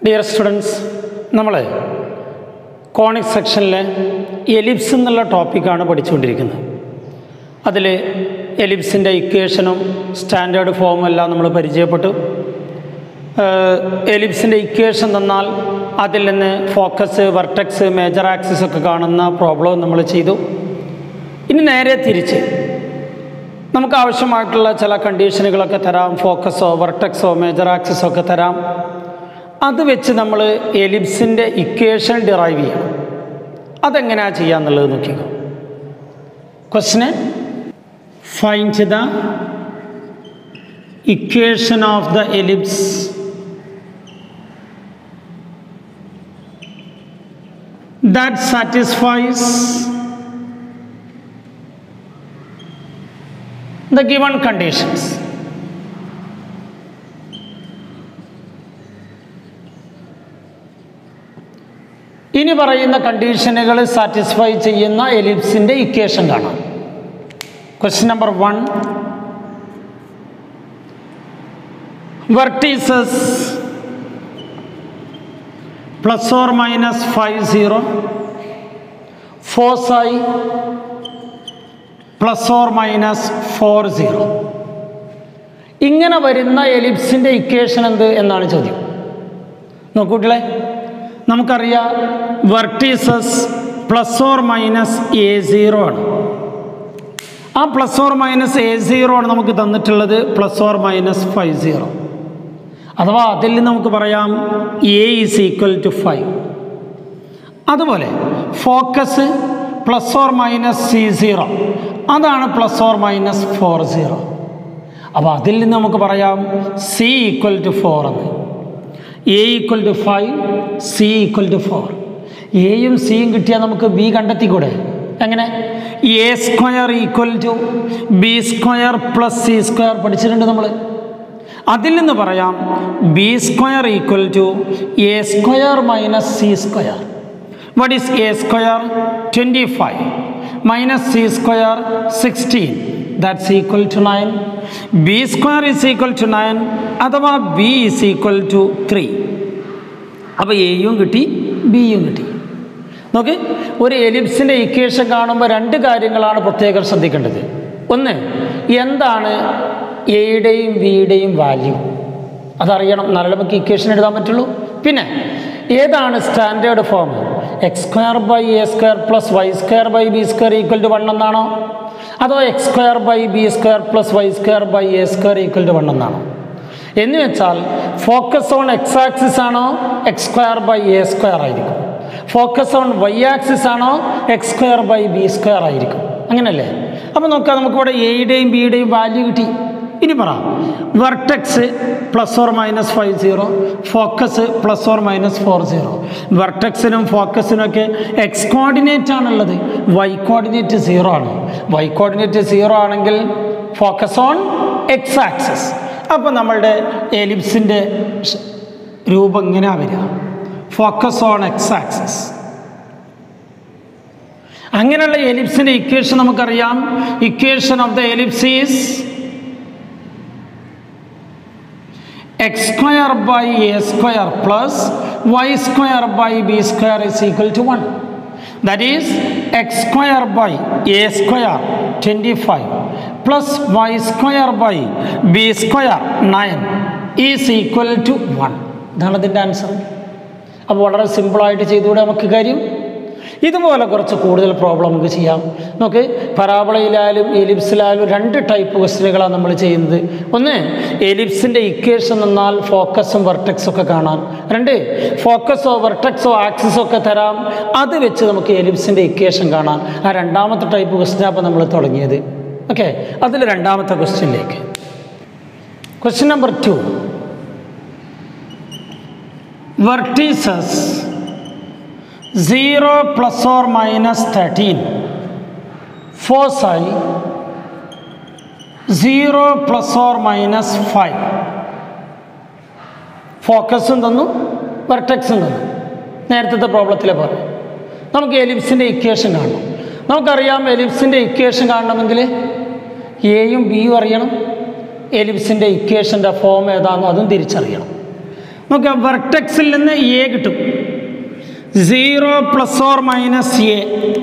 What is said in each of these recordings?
Dear students നമ്മൾ conic സെക്ഷനിലെ ellipse എന്നുള്ള ടോപ്പിക്കാണ് പഠിച്ചുകൊണ്ടിരിക്കുന്നത് അതിൽ എലിപ്സിൻ്റെ ഇക്വേഷനും സ്റ്റാൻഡേർഡ് ഫോമും എല്ലാം നമ്മൾ പരിചയപ്പെട്ടു എലിപ്സിൻ്റെ ഇക്വേഷൻ തന്നാൽ അതിൽ നിന്ന് ഫോക്കസ് വെർട്ടക്സ് മേജർ ആക്സിസ് ഒക്കെ കാണുന്ന പ്രോബ്ലം നമ്മൾ ചെയ്തു ഇനി നേരെ തിരിച്ച് നമുക്ക് ആവശ്യമായിട്ടുള്ള ചില കണ്ടീഷനുകളൊക്കെ തരാം ഫോക്കസോ വെർട്ടക്സോ മേജർ ആക്സിസോ ഒക്കെ തരാം അത് വെച്ച് നമ്മൾ എലിപ്സിൻ്റെ ഇക്വേഷൻ ഡിറൈവ് ചെയ്യണം അതെങ്ങനെയാണ് ചെയ്യാന്നുള്ളത് നോക്കിക്കോ question find the equation of the ellipse that satisfies the given conditions. ഇനി പറയുന്ന കണ്ടീഷനുകൾ സാറ്റിസ്ഫൈ ചെയ്യുന്ന എലിപ്സിൻ്റെ ഇക്വേഷൻ കാണാം question number one vertices plus or minus five zero foci plus or minus four zero ഇങ്ങനെ വരുന്ന എലിപ്സിൻ്റെ ഇക്വേഷൻ എന്ത് എന്നാണ് ചോദ്യം നോക്കൂട്ടിലെ നമുക്കറിയാം vertices plus or minus a zero ആണ് ആ plus or minus a zero ആണ് നമുക്ക് തന്നിട്ടുള്ളത് plus or minus five zero അഥവാ അതിൽ നമുക്ക് പറയാം a is equal to five അതുപോലെ focus plus or minus c zero അതാണ് plus or minus four zero അപ്പോൾ അതിൽ നിന്ന് നമുക്ക് പറയാം സി ഈക്വൽ ടു ഫോർ എന്ന് a equal to five c equal to four എയും സിയും കിട്ടിയാൽ നമുക്ക് ബി കണ്ടെത്തിക്കൂടെ എങ്ങനെ a square equal to b square plus c square പഠിച്ചിട്ടുണ്ട് നമ്മൾ അതിൽ നിന്ന് പറയാം b square equal to a square minus c square what is a square twenty five minus c square sixteen that's equal to nine b square is equal to nine അഥവാ b is equal to three അപ്പോൾ എയും കിട്ടി ബിയും കിട്ടി നോക്ക് ഒരു എലിപ്സിൻ്റെ equation കാണുമ്പോൾ രണ്ട് കാര്യങ്ങളാണ് പ്രത്യേകം ശ്രദ്ധിക്കേണ്ടത് ഒന്ന് എന്താണ് എയുടെയും ബിയുടെയും വാല്യൂ അതറിയണം എന്നാലേ നമുക്ക് ഇക്വേഷൻ എഴുതാൻ പറ്റുള്ളൂ പിന്നെ ഏതാണ് standard form x square by a square plus y square by b square equal to one എന്നാണോ അതോ x square by b square plus y square by a square equal to one എന്നാണോ എന്ന് വെച്ചാൽ focus on x axis ആണോ x square by a square ആയിരിക്കും focus on y axis ആണോ x square by b square ആയിരിക്കും അങ്ങനല്ലേ അപ്പോൾ നോക്കാം നമുക്കിവിടെ എയുടെയും ബിയുടെയും വാല്യൂ കിട്ടി ഇനി പറ vertex plus or minus five zero focus plus or minus four zero വെർട്ടക്സിനും ഫോക്കസിനും ഒക്കെ എക്സ് കോർഡിനേറ്റ് ആണുള്ളത് വൈ കോർഡിനേറ്റ് സീറോ ആണ് വൈ കോർഡിനേറ്റ് സീറോ ആണെങ്കിൽ ഫോക്കസ് ഓൺ എക്സ് ആക്സിസ് അപ്പോൾ നമ്മളുടെ എലിപ്സിൻ്റെ രൂപം ഇങ്ങനെയാണ് വരിക ഫോക്കസ് ഓൺ എക്സ് ആക്സിസ് അങ്ങനെയുള്ള എലിപ്സിൻ്റെ ഇക്വേഷൻ നമുക്കറിയാം equation of the ellipse is x square by a square plus y square by b square is equal to one that is x square by a square twenty five plus y square by b square nine is equal to one ഇതാണ് അതിൻ്റെ answer അപ്പോൾ വളരെ സിമ്പിളായിട്ട് ചെയ്തുകൂടെ നമുക്ക് കാര്യം ഇതുപോലെ കുറച്ച് കൂടുതൽ പ്രോബ്ലം നമുക്ക് ചെയ്യാം നമുക്ക് പരാബളയിലായാലും എലിപ്സിലായാലും രണ്ട് ടൈപ്പ് ക്വസ്റ്റ്യനുകളാണ് നമ്മൾ ചെയ്യുന്നത് ഒന്ന് എലിപ്സിൻ്റെ ഇക്വേഷൻ എന്നാൽ ഫോക്കസും വെർട്ടക്സും ഒക്കെ കാണാൻ രണ്ട് ഫോക്കസോ വെർട്ടക്സോ ആക്സിസോ ഒക്കെ തരാം അത് വെച്ച് നമുക്ക് എലിപ്സിൻ്റെ ഇക്വേഷൻ കാണാൻ ആ രണ്ടാമത്തെ ടൈപ്പ് ക്വസ്റ്റ്യൻ അപ്പോൾ നമ്മൾ തുടങ്ങിയത് ഓക്കെ അതിൽ രണ്ടാമത്തെ ക്വസ്റ്റ്യനിലേക്ക് question number two vertices zero plus or minus thirteen foci zero plus or minus five ഫോക്കസും തന്നു വെർട്ടക്സും തന്നു നേരത്തെ പ്രോബ്ലത്തിലെ പോലെ നമുക്ക് എലിപ്സിൻ്റെ ഇക്വേഷൻ കാണണം നമുക്കറിയാം എലിപ്സിൻ്റെ ഇക്വേഷൻ കാണണമെങ്കിൽ എയും ബിയും അറിയണം എലിപ്സിൻ്റെ ഇക്വേഷൻ്റെ ഫോം ഏതാണെന്ന് അതും തിരിച്ചറിയണം നോക്കുക വെർട്ടെക്സിൽ നിന്ന് എ കിട്ടും zero plus or minus a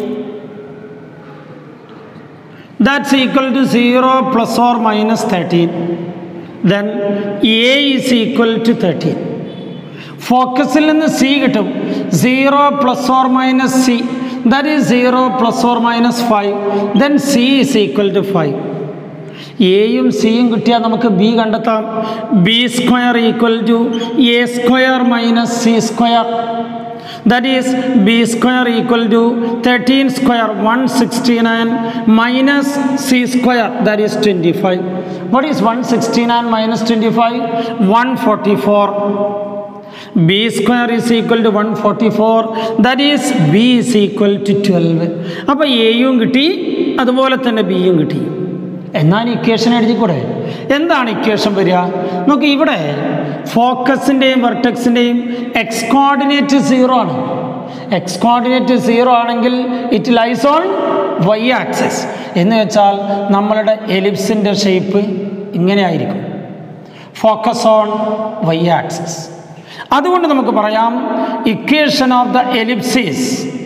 that's equal to zero plus or minus thirteen then a is equal to thirteen ഫോക്കസിൽ നിന്ന് സി കിട്ടും zero plus or minus c that is zero plus or minus five then c is equal to five എയും സിയും കിട്ടിയാൽ നമുക്ക് b കണ്ടെത്താം b square equal to a square minus c square that is b square equal to thirteen square one sixty nine minus c square that is twenty five what is one sixty nine minus twenty five one forty four b square is equal to one forty four that is b is equal to twelve അപ്പോൾ എയും കിട്ടി അതുപോലെ തന്നെ ബിയും കിട്ടി എന്നാൽ ഇക്വേഷൻ എഴുതിക്കൂടെ എന്താണ് ഇക്വേഷൻ വരിക നോക്ക് ഇവിടെ ഫോക്കസിൻ്റെയും വെർട്ടെക്സിൻ്റെയും എക്സ് കോർഡിനേറ്റ് സീറോ ആണ് എക്സ് കോർഡിനേറ്റ് സീറോ ആണെങ്കിൽ it lies on y axis എന്ന് വെച്ചാൽ നമ്മളുടെ എലിപ്സിൻ്റെ ഷേപ്പ് ഇങ്ങനെ ആയിരിക്കും ഫോക്കസ് ഓൺ വൈ ആക്സിസ് അതുകൊണ്ട് നമുക്ക് പറയാം equation of the എലിപ്സിസ്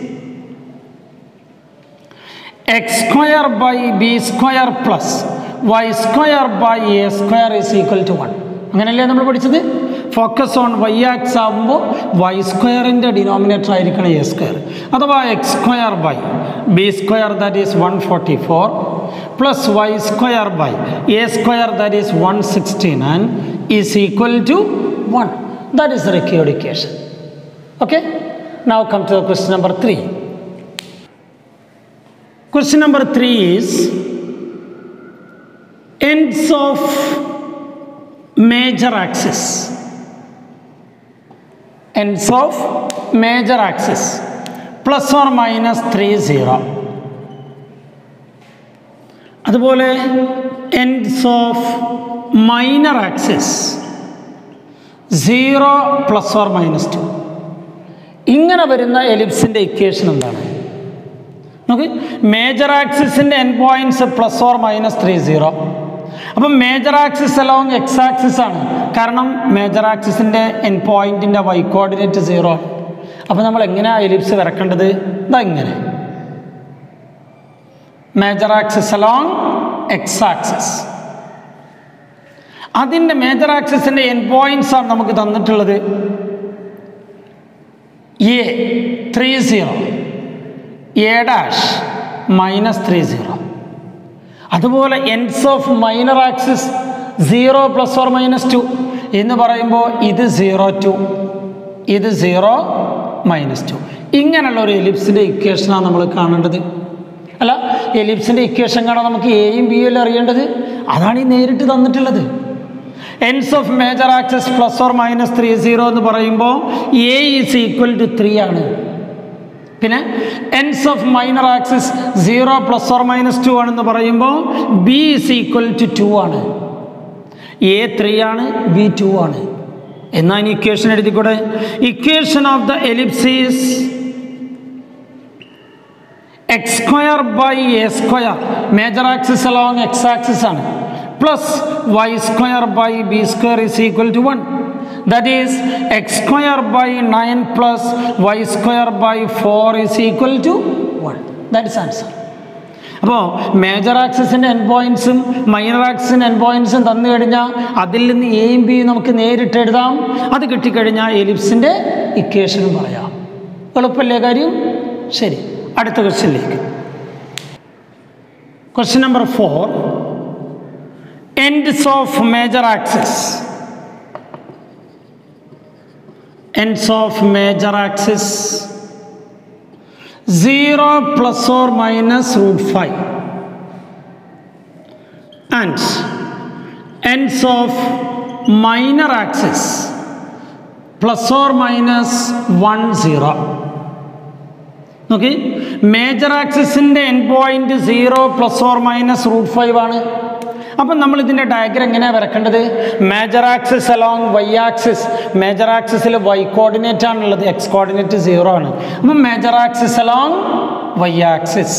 x square by b square plus y square by a square is equal to one അങ്ങനെയല്ലേ നമ്മൾ പഠിച്ചത് ഫോക്കസ് ഓൺ വൈ ആക്സ് ആകുമ്പോൾ വൈ സ്ക്വയറിൻ്റെ ഡിനോമിനേറ്റർ ആയിരിക്കണം എ സ്ക്വയർ അഥവാ x square by b square that is one forty four plus y square by a square that is one sixty nine is equal to one that is required equation okay now come to the question number three Question number three is ends of major axis. Ends of major axis plus or minus 3 0. അതുപോലെ ends of minor axis zero plus or minus two ഇങ്ങനെ വരുന്ന എലിപ്സിൻ്റെ ഇക്വേഷൻ എന്താണ് നോക്ക് major ആക്സിസിൻ്റെ end points plus or minus three zero അപ്പം major axis along x axis ആണ് കാരണം മേജർ ആക്സിസിൻ്റെ എൻ പോയിൻറ്റിൻ്റെ വൈ കോർഡിനേറ്റ് സീറോ ആണ് അപ്പോൾ നമ്മൾ എങ്ങനെയാണ് എലിപ്സ് വരക്കേണ്ടത് ഇതാ ഇങ്ങനെ major axis along x axis അതിൻ്റെ മേജർ ആക്സിസിൻ്റെ എൻ പോയിൻറ്റ്സ് ആണ് നമുക്ക് തന്നിട്ടുള്ളത് a three zero a dash minus three zero അതുപോലെ ends of minor axis zero plus or minus two എന്ന് പറയുമ്പോൾ ഇത് സീറോ ടു ഇത് സീറോ മൈനസ് ടു ഇങ്ങനെയുള്ള ഒരു എലിപ്സിൻ്റെ ഇക്വേഷനാണ് നമ്മൾ കാണേണ്ടത് അല്ല എലിപ്സിൻ്റെ ഇക്വേഷൻ കാണാൻ നമുക്ക് എയും ബിയും അല്ലേ അറിയേണ്ടത് അതാണ് ഈ നേരിട്ട് തന്നിട്ടുള്ളത് ends of major axis plus or minus three zero എന്ന് പറയുമ്പോൾ a is equal to three ആണ് പിന്നെ ends of minor axis zero plus or minus two ആണെന്ന് പറയുമ്പോൾ b is equal to two ആണ് എ ത്രീ ആണ് ബി ടു ആണ് എന്നാൽ ഇക്വേഷൻ എഴുതിക്കൂടെ equation of the എലിപ്സീസ് x square by a square major axis along x axis ആണ് plus y square by b square is equal to one that is x square by 9 plus y square by 4 is equal to 1 that is answer അപ്പോൾ major ആക്സിസിൻ്റെ end പോയിൻറ്റ്സും minor ആക്സിസിൻ്റെ end പോയിൻറ്റ്സും തന്നു കഴിഞ്ഞാൽ അതിൽ നിന്ന് എയും ബിയും നമുക്ക് നേരിട്ട് എഴുതാം അത് കിട്ടിക്കഴിഞ്ഞാൽ എലിപ്സിൻ്റെ ഇക്വേഷനും പറയാം എളുപ്പമല്ലേ കാര്യം ശരി അടുത്ത ക്വസ്റ്റ്യനിലേക്ക് question number four ends of major axis ends of major axis 0 plus or minus root 5 and ends of minor axis plus or minus 1 0 നോക്കി മേജർ ആക്സിസിൻ്റെ end point zero plus or minus root five ആണ് അപ്പം നമ്മൾ ഇതിൻ്റെ diagram എങ്ങനെയാണ് വരക്കേണ്ടത് major axis along y axis major ആക്സിസിൽ y coordinate ആണുള്ളത് എക്സ് കോർഡിനേറ്റ് സീറോ ആണ് അപ്പം major axis along y axis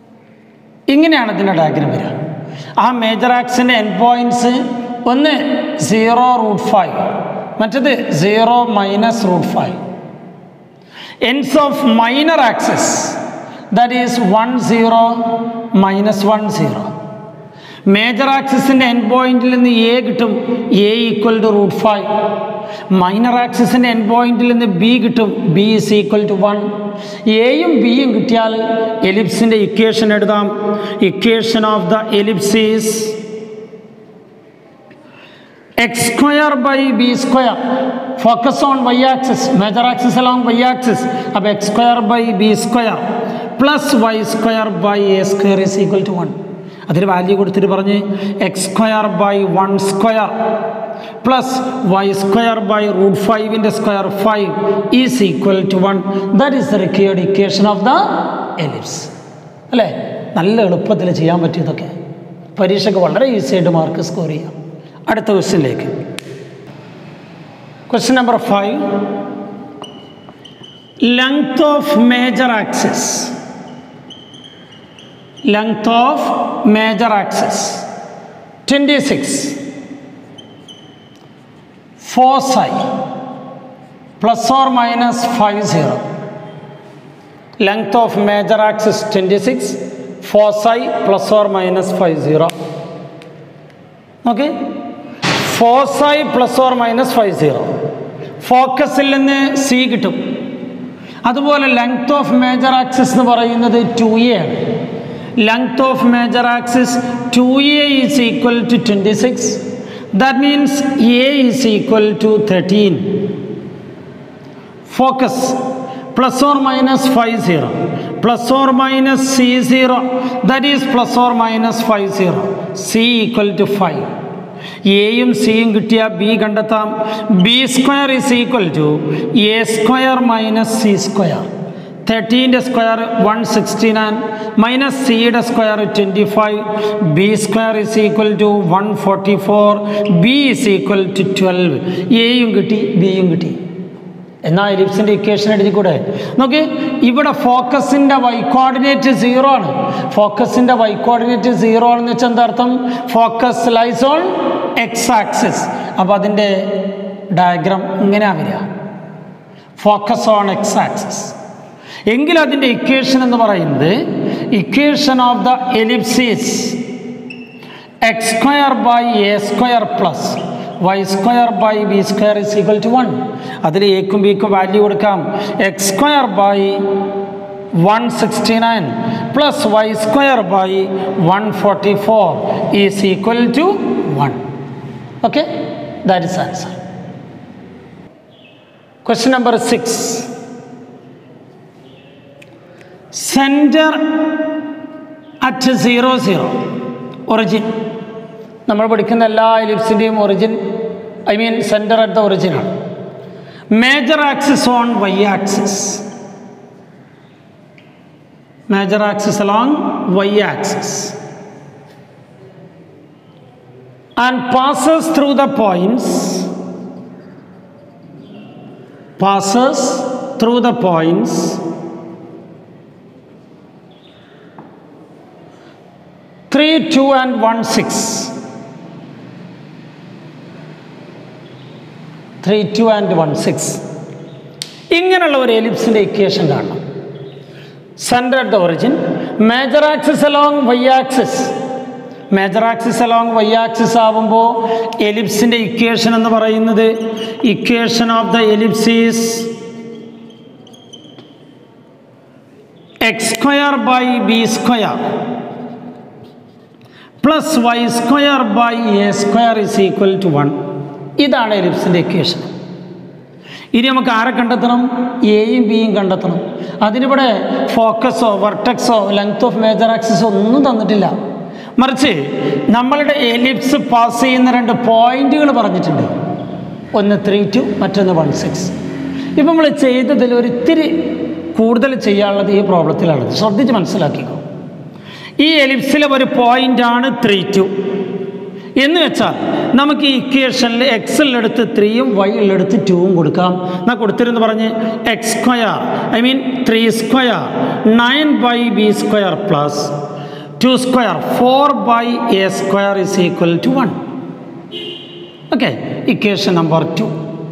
ഇങ്ങനെയാണ് ഇതിൻ്റെ ഡയഗ്രം വരിക ആ മേജർ ആക്സിൻ്റെ എൻ പോയിൻറ്റ്സ് ഒന്ന് സീറോ റൂട്ട് ഫൈവ് മറ്റത് zero minus root five ends of minor axis that is 1 0 minus 1 0 major ആക്സിസിൻ്റെ എൻ പോയിന്റിൽ നിന്ന് എ കിട്ടും a equal to root five minor ആക്സിസിൻ്റെ എൻ പോയിന്റിൽ നിന്ന് ബി കിട്ടും b is equal to one എയും ബിയും കിട്ടിയാൽ എലിപ്സിൻ്റെ ഇക്വേഷൻ എഴുതാം equation of the എലിപ്സീസ് x square by b square focus on y axis major axis along y axis അപ്പോൾ x square by b square plus y square by a square is equal to one അതിന് value കൊടുത്തിട്ട് പറഞ്ഞ് x square by one square plus y square by root ഫൈവിൻ്റെ square five is equal to one that is the required equation of the ellipse അല്ലേ നല്ല എളുപ്പത്തിൽ ചെയ്യാൻ പറ്റിയതൊക്കെ പരീക്ഷയ്ക്ക് വളരെ ഈസി ആയിട്ട് മാർക്ക് സ്കോർ ചെയ്യാം അടുത്ത ക്വസ്റ്റ്യനിലേക്ക് question number five length of major axis length of major axis twenty six foci plus or minus five zero length of major axis twenty six foci plus or minus five zero okay foci plus or minus five zero ഫോക്കസിൽ നിന്ന് c കിട്ടും അതുപോലെ length of major axis എന്ന് പറയുന്നത് two a ആണ് length of major axis two a is equal to twenty six that means a is equal to thirteen focus plus or minus five zero plus or minus c zero that is plus or minus five zero c equal to five എയും സിയും കിട്ടിയ b കണ്ടെത്താം b square is equal to a square minus c square തേർട്ടീൻ്റെ square one sixty nine minus സിയുടെ square twenty five b square is equal to one forty four b is equal to twelve എയും കിട്ടി ബിയും കിട്ടി എന്നാൽ എലിപ്സിൻ്റെ equation എഴുതിക്കൂടെ നോക്കി ഇവിടെ ഫോക്കസിൻ്റെ Y coordinate zero ആണ് ഫോക്കസിൻ്റെ വൈ കോർഡിനേറ്റ് സീറോ ആണെന്ന് വെച്ചാൽ എന്താ അർത്ഥം focus lies on x axis അപ്പോൾ അതിൻ്റെ ഡയഗ്രാം ഇങ്ങനെയാണ് വരിക ഫോക്കസ് ഓൺ എക്സ് ആക്സിസ് എങ്കിൽ അതിൻ്റെ ഇക്വേഷൻ എന്ന് പറയുന്നത് equation of the എലിപ്സിസ് x square by a square plus y square by b square is equal to one അതിൽ എക്കും ബിക്കും വാല്യൂ കൊടുക്കാം x square by one sixty nine plus y square by one forty four is equal to one okay that is answer question number six centre at zero zero origin നമ്മൾ പഠിക്കുന്ന എല്ലാ എലിപ്സിൻ്റെയും origin I mean centre at the ഒറിജിനാണ് major axis on y axis major axis along y axis and passes through the points passes through the points three, two, and one, six. Three two and one six ഇങ്ങനെയുള്ള ഒരു എലിപ്സിൻ്റെ equation കാണണം centre at the origin major axis along y axis major axis along y axis ആവുമ്പോൾ എലിപ്സിൻ്റെ equation എന്ന് പറയുന്നത് equation of the എലിപ്സീസ് x square by b square plus y square by a square is equal to one ഇതാണ് എലിപ്സിൻ്റെ equation ഇനി നമുക്ക് ആരെ കണ്ടെത്തണം എയും ബിയും കണ്ടെത്തണം അതിനിവിടെ ഫോക്കസോ വെർട്ടക്സോ ലെങ്ത് ഓഫ് മേജർ ആക്സിസോ ഒന്നും തന്നിട്ടില്ല മറിച്ച് നമ്മളുടെ എലിപ്സ് പാസ് ചെയ്യുന്ന രണ്ട് പോയിന്റുകൾ പറഞ്ഞിട്ടുണ്ട് ഒന്ന് ത്രീ ടു മറ്റൊന്ന് വൺ സിക്സ് ഇപ്പം നമ്മൾ ചെയ്തതിൽ ഒരു ഇത്തിരി കൂടുതൽ ചെയ്യാനുള്ളത് ഈ പ്രോബ്ലത്തിലാണത് ശ്രദ്ധിച്ച് മനസ്സിലാക്കിക്കോ ഈ എലിപ്സിലെ ഒരു പോയിൻ്റാണ് ത്രീ ടു എന്ന് വെച്ചാൽ നമുക്ക് ഈ ഇക്വേഷനിൽ എക്സിലെടുത്ത് ത്രീയും വൈയിലെടുത്ത് ടൂവും കൊടുക്കാം എന്നാൽ കൊടുത്തിരുന്ന് പറഞ്ഞ് x square I mean three square nine by b square plus two square four by a square is equal to one okay equation number two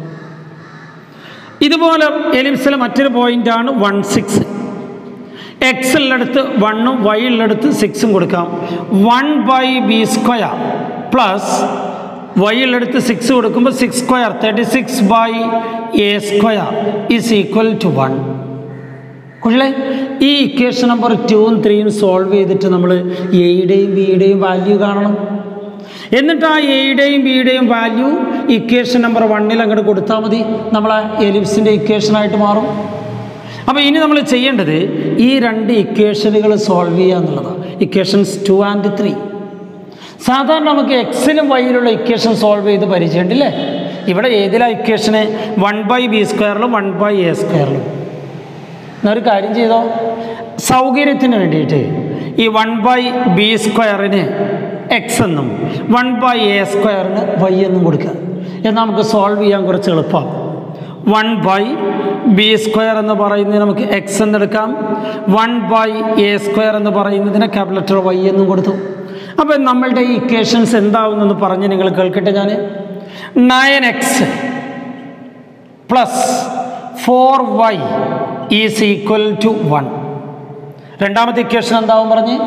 ഇതുപോലെ എലിപ്സിലെ മറ്റൊരു പോയിൻ്റാണ് വൺ സിക്സ് എക്സ് ഉള്ളിടത്ത് വണ്ണും വൈ ഉള്ളിടത്ത് സിക്സും കൊടുക്കാം one by b square plus y ഉള്ളിടത്ത് സിക്സ് കൊടുക്കുമ്പോൾ six square thirty six by a square is equal to one കുഴലേ ഈ ഇക്വേഷൻ നമ്പർ ടൂവും ത്രീയും സോൾവ് ചെയ്തിട്ട് നമ്മൾ എയുടെയും ബിയുടെയും വാല്യൂ കാണണം എന്നിട്ട് ആ എയുടെയും ബിയുടെയും വാല്യൂ ഇക്വേഷൻ നമ്പർ വണ്ണിൽ അങ്ങോട്ട് കൊടുത്താൽ മതി നമ്മളെ എലിപ്സിൻ്റെ ഇക്വേഷനായിട്ട് മാറും അപ്പോൾ ഇനി നമ്മൾ ചെയ്യേണ്ടത് ഈ രണ്ട് ഇക്വേഷനുകൾ സോൾവ് ചെയ്യുക എന്നുള്ളതാണ് ഇക്വേഷൻസ് ടു ആൻഡ് ത്രീ സാധാരണ നമുക്ക് എക്സിലും വൈയിലുള്ള ഇക്വേഷൻ സോൾവ് ചെയ്ത് പരിചയമുണ്ടല്ലേ ഇവിടെ ഏതിലാ ഇക്വേഷന് വൺ ബൈ ബി സ്ക്വയറിലും വൺ ബൈ എ സ്ക്വയറിലും എന്നൊരു കാര്യം ചെയ്തോ സൗകര്യത്തിന് വേണ്ടിയിട്ട് ഈ വൺ ബൈ ബി സ്ക്വയറിന് എക്സ് എന്നും വൺ ബൈ എ സ്ക്വയറിന് വൈ എന്നും കൊടുക്കുക എന്നാൽ നമുക്ക് സോൾവ് ചെയ്യാൻ കുറച്ച് എളുപ്പമാണ് വൺ ബൈ ബി സ്ക്വയർ എന്ന് പറയുന്നത് നമുക്ക് എക്സ് എന്നെടുക്കാം വൺ ബൈ എ സ്ക്വയർ എന്ന് പറയുന്നതിന് ക്യാപിറ്റൽ വൈ എന്നും കൊടുത്തു അപ്പം നമ്മളുടെ ഈ ഇക്വേഷൻസ് എന്താവുമെന്ന് പറഞ്ഞ് നിങ്ങൾ കേൾക്കട്ടെ ഞാൻ nine x plus four y is equal to one രണ്ടാമത്തെ ഇക്വേഷൻ എന്താവും പറഞ്ഞ്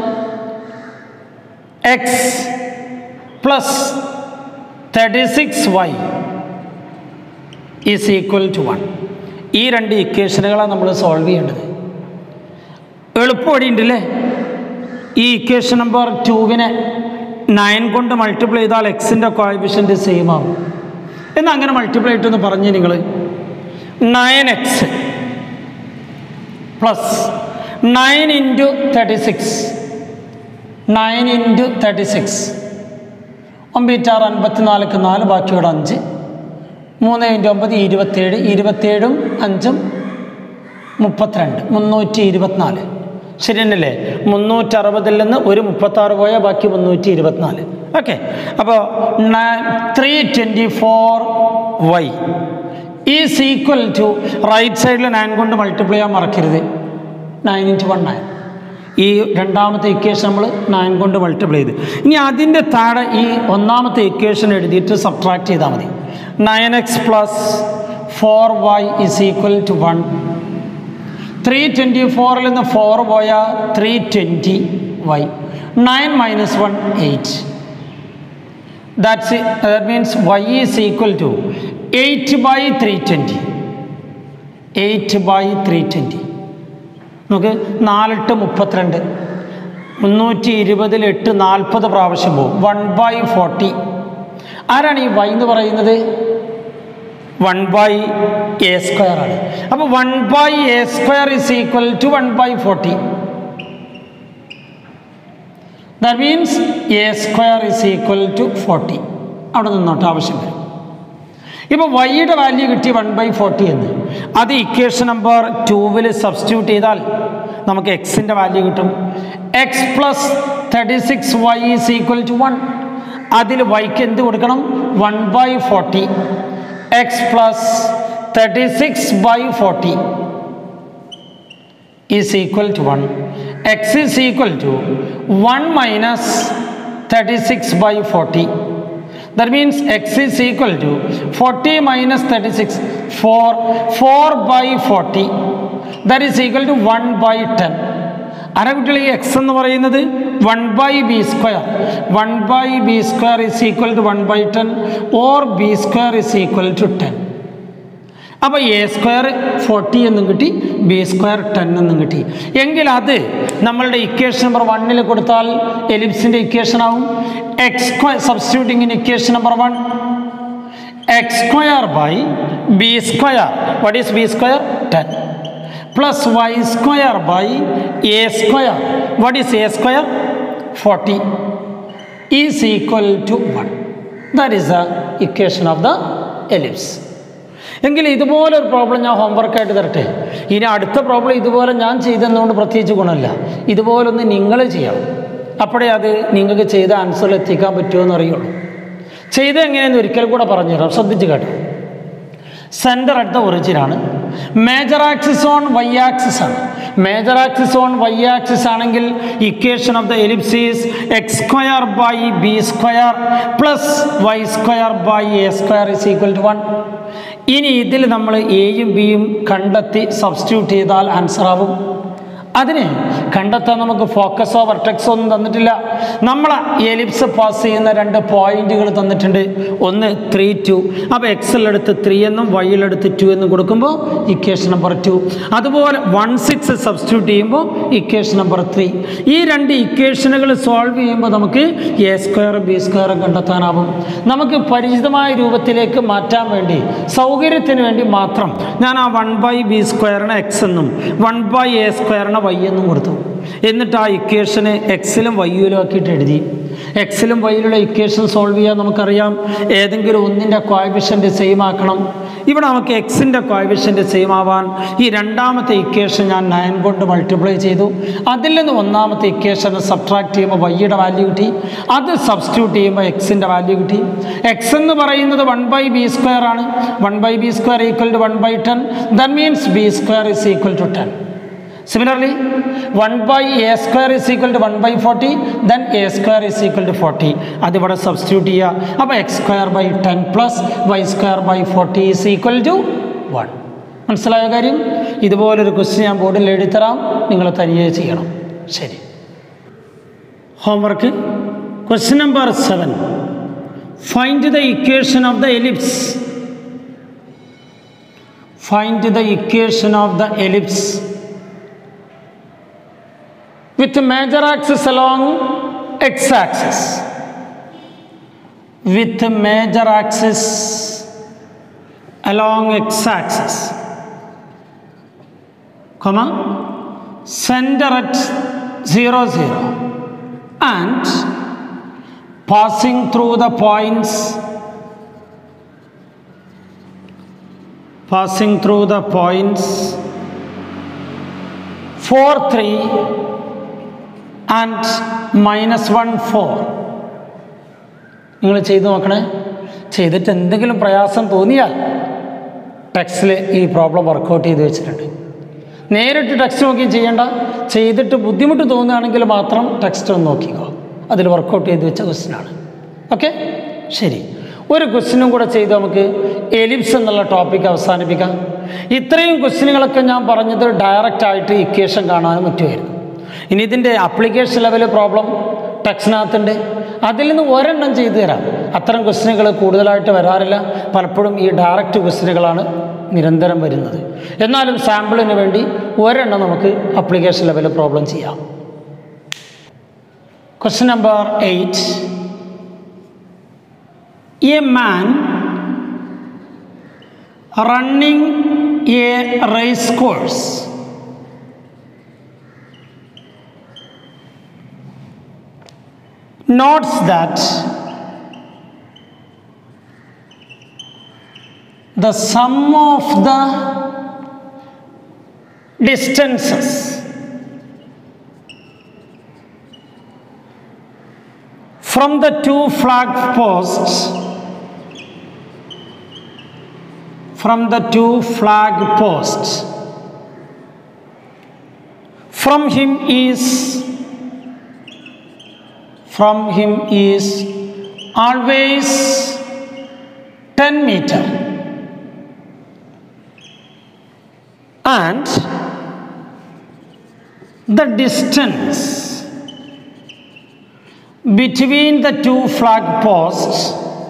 x plus thirty six y is equal to one ഈ രണ്ട് ഇക്വേഷനുകളാണ് നമ്മൾ സോൾവ് ചെയ്യേണ്ടത് എളുപ്പമടി ഉണ്ടല്ലേ ഈ ഇക്വേഷൻ നമ്പർ ടൂവിനെ നയൻ കൊണ്ട് മൾട്ടിപ്ലൈ ചെയ്താൽ എക്സിൻ്റെ കോയബിഷൻ്റെ സെയിം ആവും എന്നാൽ അങ്ങനെ മൾട്ടിപ്ലൈ ഇട്ടെന്ന് പറഞ്ഞ് നിങ്ങൾ nine x plus nine into thirty six nine into thirty six ഒമ്പറ്റാറ് അൻപത്തിനാലിക്ക് നാല് ബാക്കിയോട് അഞ്ച് മൂന്ന് ഇൻറ്റു ഒമ്പത് ഇരുപത്തേഴ് ഇരുപത്തേഴും അഞ്ചും മുപ്പത്തിരണ്ട് മുന്നൂറ്റി ഇരുപത്തിനാല് ശരി തന്നെയല്ലേ മുന്നൂറ്റി അറുപതിൽ നിന്ന് ഒരു മുപ്പത്താറ് പോയാൽ ബാക്കി മുന്നൂറ്റി ഇരുപത്തിനാല് ഓക്കെ അപ്പോൾ three twenty four y is equal to right സൈഡിൽ നയൻ കൊണ്ട് മൾട്ടിപ്ലൈ ചെയ്യാൻ മറക്കരുത് നയൻ ഇൻറ്റു വൺ നയൻ ഈ രണ്ടാമത്തെ ഇക്വേഷൻ നമ്മൾ നയൻ കൊണ്ട് മൾട്ടിപ്ലൈ ചെയ്ത് ഇനി അതിൻ്റെ താഴെ ഈ ഒന്നാമത്തെ ഇക്വേഷൻ എഴുതിയിട്ട് സബ്ട്രാക്ട് ചെയ്താൽ മതി nine x plus four y is equal to one three twenty ഫോറിൽ നിന്ന് ഫോർ പോയാൽ three twenty y nine minus one eight that's that means y is equal to eight by three twenty eight by three twenty നമുക്ക് നാലെട്ട് മുപ്പത്തിരണ്ട് മുന്നൂറ്റി ഇരുപതിൽ എട്ട് നാൽപ്പത് പ്രാവശ്യം പോകും വൺ ബൈ ഫോർട്ടി ആരാണ് ഈ വൈ എന്ന് പറയുന്നത് വൺ ബൈ എ സ്ക്വയർ ആണ് അപ്പോൾ one by a square is equal to one by forty that means a square is equal to forty അവിടെ നിന്നോട്ട് ആവശ്യം വരും ഇപ്പോൾ വൈയുടെ വാല്യൂ കിട്ടി വൺ ബൈ ഫോർട്ടി എന്ന് അത് ഇക്വേഷൻ നമ്പർ ടൂവിൽ സബ്സ്റ്റിറ്റ്യൂട്ട് ചെയ്താൽ നമുക്ക് എക്സിൻ്റെ വാല്യൂ കിട്ടും x plus thirty six y is equal to one അതിൽ വൈക്ക് എന്ത് കൊടുക്കണം one by forty x plus thirty six by forty is equal to one x is equal to one minus thirty six by forty that means x is equal to 40 minus 36 4 4 by 40 that is equal to 1 by 10 ആരാ കുട്ടികൾ ഈ x എന്ന് പറയുന്നത് one by b square one by b square is equal to one by ten or b square is equal to ten അപ്പോൾ a square forty എന്നും കിട്ടി B square ten എന്നും കിട്ടി എങ്കിൽ അത് നമ്മളുടെ ഇക്വേഷൻ നമ്പർ വണ്ണിൽ കൊടുത്താൽ എലിപ്സിൻ്റെ ഇക്വേഷൻ ആവും x square substituting in equation number one x square by b square what is b square ten plus y square by a square what is a square forty is equal to one that is the equation of the ellipse എങ്കിൽ ഇതുപോലെ ഒരു problem ഞാൻ ഹോംവർക്കായിട്ട് തരട്ടെ ഇനി അടുത്ത problem ഇതുപോലെ ഞാൻ ചെയ്തെന്നുകൊണ്ട് പ്രത്യേകിച്ച് ഗുണമില്ല ഇതുപോലൊന്ന് നിങ്ങൾ ചെയ്യണം അപ്പോഴേ അത് നിങ്ങൾക്ക് ചെയ്ത ആൻസറിൽ എത്തിക്കാൻ പറ്റുമോ എന്ന് അറിയുള്ളൂ ചെയ്ത് എങ്ങനെയെന്ന് ഒരിക്കൽ കൂടെ പറഞ്ഞുതരാം ശ്രദ്ധിച്ച് കേട്ടോ സെൻറ്റർ അറ്റ് ദ ഒറിജിനാണ് major axis on y axis ആണ് major axis on y axis ആണെങ്കിൽ equation of the ellipse is x square by b square plus y square by a square is equal to one ഇനി ഇതിൽ നമ്മൾ എയും ബിയും കണ്ടെത്തി substitute ചെയ്താൽ answer ആവും അതിന് കണ്ടെത്താൻ നമുക്ക് ഫോക്കസോ വർട്ടെക്സോ ഒന്നും തന്നിട്ടില്ല നമ്മൾ എലിപ്സ് പാസ് ചെയ്യുന്ന രണ്ട് പോയിന്റുകൾ തന്നിട്ടുണ്ട് ഒന്ന് ത്രീ ടു അപ്പോൾ എക്സിലെടുത്ത് ത്രീ എന്നും വൈയിലെടുത്ത് ടു എന്നും കൊടുക്കുമ്പോൾ ഇക്വേഷൻ നമ്പർ ടു അതുപോലെ വൺ സിക്സ് സബ്സ്റ്റിറ്റ്യൂട്ട് ചെയ്യുമ്പോൾ ഇക്വേഷൻ നമ്പർ ത്രീ ഈ രണ്ട് ഇക്വേഷനുകൾ സോൾവ് ചെയ്യുമ്പോൾ നമുക്ക് എ സ്ക്വയർ ബി സ്ക്വയർ കണ്ടെത്താനാവും നമുക്ക് പരിചിതമായ രൂപത്തിലേക്ക് മാറ്റാൻ വേണ്ടി സൗകര്യത്തിന് വേണ്ടി മാത്രം ഞാൻ ആ വൺ ബൈ ബി സ്ക്വയറിന് എക്സ് എന്നും വൺ ബൈ എ സ്ക്വയറിന് വൈ എന്നും കൊടുത്തു എന്നിട്ട് ആ ഇക്വേഷന് എക്സിലും വൈയിലും ആക്കിയിട്ട് എഴുതി എക്സിലും വൈയിലുള്ള ഇക്വേഷൻ സോൾവ് ചെയ്യാൻ നമുക്കറിയാം ഏതെങ്കിലും ഒന്നിൻ്റെ കോയബിഷൻ്റെ സെയിം ആക്കണം ഇവിടെ നമുക്ക് എക്സിൻ്റെ കോയബിഷൻ്റെ സെയിം ആവാൻ ഈ രണ്ടാമത്തെ ഇക്വേഷൻ ഞാൻ നയൻ കൊണ്ട് മൾട്ടിപ്ലൈ ചെയ്തു അതിൽ നിന്ന് ഒന്നാമത്തെ ഇക്വേഷൻ സബ്ട്രാക്ട് ചെയ്യുമ്പോൾ വൈയുടെ വാല്യൂ കിട്ടി അത് സബ്സ്റ്റിറ്റ്യൂട്ട് ചെയ്യുമ്പോൾ എക്സിൻ്റെ വാല്യൂ കിട്ടി എക്സ് എന്ന് പറയുന്നത് വൺ ബൈ ബി സ്ക്വയർ ആണ് one by b square equal to one by ten then means b square is equal to ten Similarly, 1 by a square is equal to 1 by 40, then a square is equal to 40. അതിവിടെ substitute ചെയ്യുക അപ്പോൾ x square by ten plus y square by forty is equal to one മനസ്സിലായ കാര്യം ഇതുപോലൊരു question ഞാൻ ബോർഡിൽ എഴുതിത്തരാം നിങ്ങൾ തനിയെ ചെയ്യണം ശരി homework question number seven find the equation of the ellipse find the equation of the ellipse with major axis along x axis with major axis along x axis comma center at 0 0 and passing through the points passing through the points 4 3 and minus one four നിങ്ങൾ ചെയ്തു നോക്കണേ ചെയ്തിട്ട് എന്തെങ്കിലും പ്രയാസം തോന്നിയാൽ ടെക്സ്റ്റിൽ ഈ problem workout ചെയ്ത് വെച്ചിട്ടുണ്ട് നേരിട്ട് ടെക്സ്റ്റ് നോക്കി ചെയ്യേണ്ട ചെയ്തിട്ട് ബുദ്ധിമുട്ട് തോന്നുകയാണെങ്കിൽ മാത്രം ടെക്സ്റ്റ് ഒന്ന് നോക്കിക്കോ അതിൽ വർക്കൗട്ട് ചെയ്ത് വെച്ച ക്വസ്റ്റ്യനാണ് ഓക്കെ ശരി ഒരു ക്വസ്റ്റ്യനും കൂടെ ചെയ്ത് നമുക്ക് എലിപ്സ് എന്നുള്ള ടോപ്പിക്ക് അവസാനിപ്പിക്കാം ഇത്രയും ക്വസ്റ്റ്യനുകളൊക്കെ ഞാൻ പറഞ്ഞത് ഡയറക്റ്റ് ആയിട്ട് ഇക്വേഷൻ കാണാനും പറ്റുമായിരുന്നു ഇനി ഇതിൻ്റെ അപ്ലിക്കേഷൻ ലെവൽ പ്രോബ്ലം ടെക്സ്റ്റിനകത്തുണ്ട് അതിൽ നിന്ന് ഒരെണ്ണം ചെയ്തു തരാം അത്തരം ക്വസ്റ്റ്യനുകൾ കൂടുതലായിട്ട് വരാറില്ല പലപ്പോഴും ഈ ഡയറക്റ്റ് ക്വസ്റ്റ്യനുകളാണ് നിരന്തരം വരുന്നത് എന്നാലും സാമ്പിളിന് വേണ്ടി ഒരെണ്ണം നമുക്ക് അപ്ലിക്കേഷൻ ലെവൽ പ്രോബ്ലം ചെയ്യാം question number eight a man running a race course notes that the sum of the distances from the two flag posts from the two flag posts from him is from him is always 10 meter and the distance between the two flag posts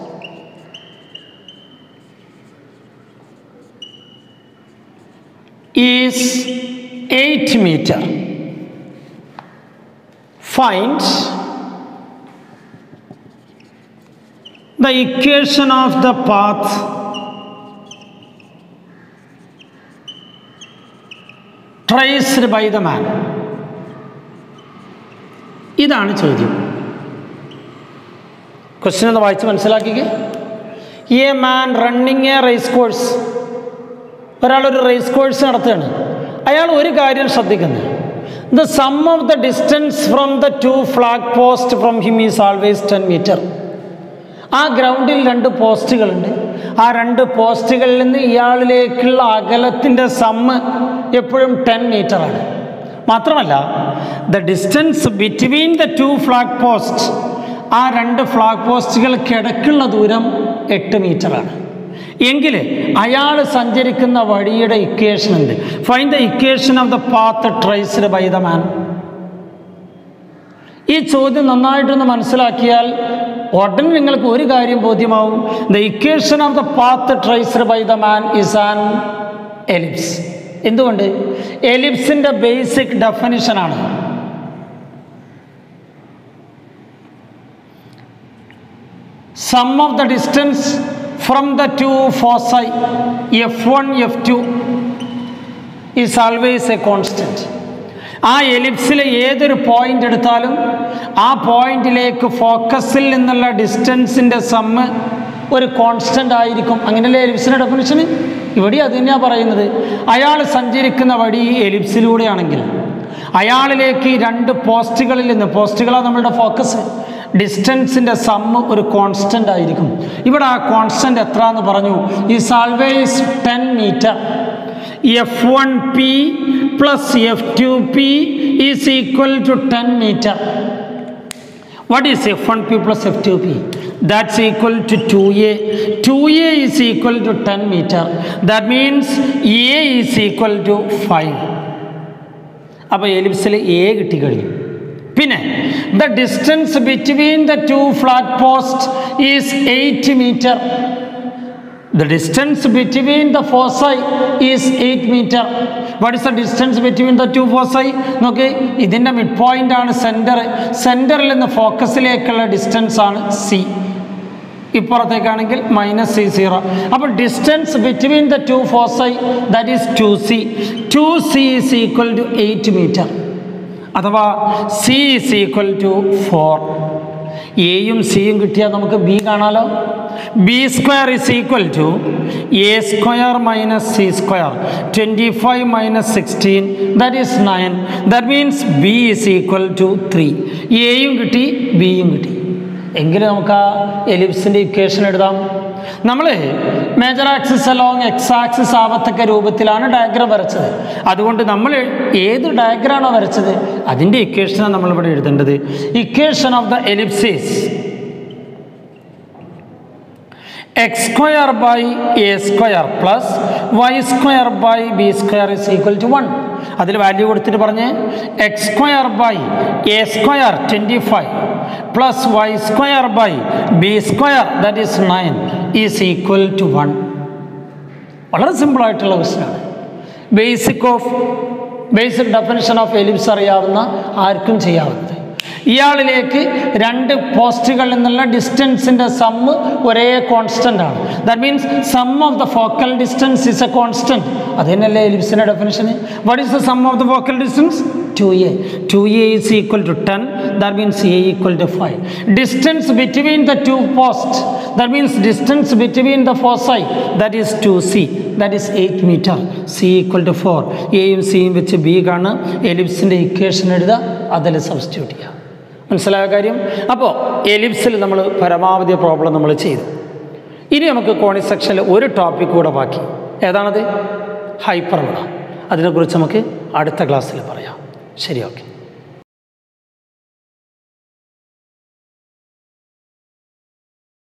is 8 meter find the equation of the path traced by the man ഇതാണ് ചോദ്യം question ഒന്ന് വായിച്ച് മനസ്സിലാക്കിക്കേ a man running a race course ഒരാളൊരു race course നടത്തുകയാണ് അയാൾ ഒരു കാര്യം ശ്രദ്ധിക്കുന്നത് the sum of the distance from the two flag post from him is always ten metre ആ ഗ്രൗണ്ടിൽ രണ്ട് പോസ്റ്റുകളുണ്ട് ആ രണ്ട് പോസ്റ്റുകളിൽ നിന്ന് ഇയാളിലേക്കുള്ള അകലത്തിൻ്റെ സമ്മ് എപ്പോഴും ടെൻ മീറ്ററാണ് മാത്രമല്ല the distance between the two flag post ആ രണ്ട് ഫ്ലാഗ് പോസ്റ്റുകൾക്കിടക്കുള്ള ദൂരം എട്ട് മീറ്ററാണ് എങ്കിൽ അയാൾ സഞ്ചരിക്കുന്ന വഴിയുടെ ഇക്വേഷൻ എന്ത് find the equation of the path traced by the man ഈ ചോദ്യം നന്നായിട്ടൊന്ന് മനസ്സിലാക്കിയാൽ ഉടൻ നിങ്ങൾക്ക് ഒരു കാര്യം ബോധ്യമാവും the equation of the path traced by the man is an ellipse എന്തുകൊണ്ട് എലിപ്സിൻ്റെ ബേസിക് ഡെഫിനിഷനാണ് sum of the distance from the two foci f one f two is always a constant ആ എലിപ്സിലെ ഏതൊരു പോയിന്റ് എടുത്താലും ആ പോയിന്റിലേക്ക് ഫോക്കസിൽ നിന്നുള്ള ഡിസ്റ്റൻസിൻ്റെ സമ്മ് ഒരു കോൺസ്റ്റൻ്റ് ആയിരിക്കും അങ്ങനെയല്ലേ എലിപ്സിൻ്റെ ഡെഫിനിഷന് ഇവിടെ അത് തന്നെയാണ് പറയുന്നത് അയാൾ സഞ്ചരിക്കുന്ന വഴി ഈ എലിപ്സിലൂടെയാണെങ്കിൽ അയാളിലേക്ക് ഈ രണ്ട് പോസ്റ്റുകളിൽ നിന്ന് പോസ്റ്റുകളാണ് നമ്മളുടെ ഫോക്കസ് ഡിസ്റ്റൻസിൻ്റെ സമ്മ് ഒരു കോൺസ്റ്റൻ്റ് ആയിരിക്കും ഇവിടെ ആ കോൺസ്റ്റൻ്റ് എത്ര എന്ന് പറഞ്ഞു is always ten metre f one p plus f two p is equal to ten metre what is f1p plus f2p that's equal to 2a 2a is equal to 10 meter that means a is equal to 5 അപ്പോൾ എലിപ്സിൽ a കിട്ടിക്കഴിഞ്ഞു പിന്നെ the distance between the two flat post is eight metre The distance between the foci is 8 meter. What is the distance between the two foci? നോക്കി ഇതിൻ്റെ mid point ആണ് centre സെൻറ്ററിൽ നിന്ന് ഫോക്കസിലേക്കുള്ള distance ആണ് സി ഇപ്പുറത്തേക്കാണെങ്കിൽ മൈനസ് സി സീറോ അപ്പോൾ distance between the two foci that is two c two c is equal to eight metre അഥവാ c is equal to four എയും സിയും കിട്ടിയാൽ നമുക്ക് ബി കാണാലോ b square is equal to a square minus c square twenty five minus sixteen that is nine that means b is equal to three എയും കിട്ടി ബിയും കിട്ടി എങ്കിലും നമുക്ക് ആ എലിപ്സിൻ്റെ ഇക്വേഷൻ എഴുതാം നമ്മൾ major axis along x axis ആവത്തക്ക രൂപത്തിലാണ് ഡയഗ്രം വരച്ചത് അതുകൊണ്ട് നമ്മൾ ഏത് ഡയഗ്രാണോ വരച്ചത് അതിൻ്റെ ഇക്വേഷനാണ് നമ്മളിവിടെ എഴുതേണ്ടത് equation of the എലിപ്സിസ് x square by a square plus y square by b square is equal to one അതിൽ വാല്യൂ കൊടുത്തിട്ട് പറഞ്ഞ് x square by a square twenty five plus y square by b square that is nine is equal to one വളരെ സിമ്പിളായിട്ടുള്ള ക്വസ്റ്റ്യനാണ് basic of basic definition of ellipse അറിയാവുന്ന ആർക്കും ചെയ്യാവുന്നത് ഇയാളിലേക്ക് രണ്ട് പോസ്റ്റുകളിൽ നിന്നുള്ള ഡിസ്റ്റൻസിൻ്റെ സമ്മ് ഒരേ കോൺസ്റ്റൻ്റ് ആണ് that means some of the focal distance is a constant അത് തന്നെയല്ലേ എലിപ്സിൻ്റെ ഡെഫിനിഷന് what is the sum of the focal distance two a two a is equal to ten that means a equal to five distance between the two post that means distance between the foci that is two c that is eight metre c equal to four എയും സിയും വെച്ച് B കാണുക എലിപ്സിൻ്റെ equation എഴുതുക അതിൽ substitute ചെയ്യുക മനസ്സിലായ കാര്യം അപ്പോൾ എലിപ്സിൽ നമ്മൾ പരമാവധി പ്രോബ്ലം നമ്മൾ ചെയ്തു ഇനി നമുക്ക് കോണി സെക്ഷനിൽ ഒരു ടോപ്പിക് കൂടെ ബാക്കി ഏതാണത് ഹൈപ്പർബോള അതിനെക്കുറിച്ച് നമുക്ക് അടുത്ത ക്ലാസ്സിൽ പറയാം ശരി ഓക്കെ